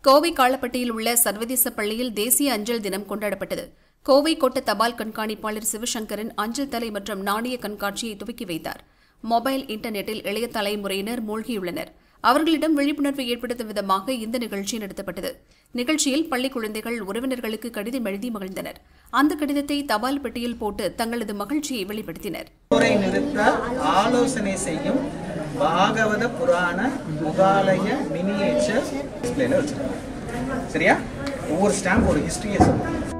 கோவை காலப்பட்டியில் உள்ள சர்வதேச பள்ளியில் தேசிய அஞ்சல் தினம் கொண்டாடப்பட்டது கோவை கோட்ட தபால் கண்காணிப்பாளர் சிவசங்கரன் அஞ்சல் தலை மற்றும் நாணய கண்காட்சியை துவக்கி வைத்தார் மொபைல் இன்டர்நெட்டில் இளைய தலைமுறையினர் மூழ்கியுள்ளனர் அவர்களிடம் விழிப்புணர்வு ஏற்படுத்தும் விதமாக இந்த நிகழ்ச்சி நடத்தப்பட்டது நிகழ்ச்சியில் பள்ளி குழந்தைகள் உறவினர்களுக்கு கடிதம் எழுதி மகிழ்ந்தனர் அந்த கடிதத்தை தபால் பெட்டியில் போட்டு தங்களது மகிழ்ச்சியை வெளிப்படுத்தினர் போரை நிறுத்த ஆலோசனை செய்யும் பாகவத புராண முகாலய மினியேச்சர் டிஸ்பிளேல வச்சிருக்காங்க சரியா ஒவ்வொரு ஸ்டாம்ப் ஒரு ஹிஸ்டரியை சொல்லுங்க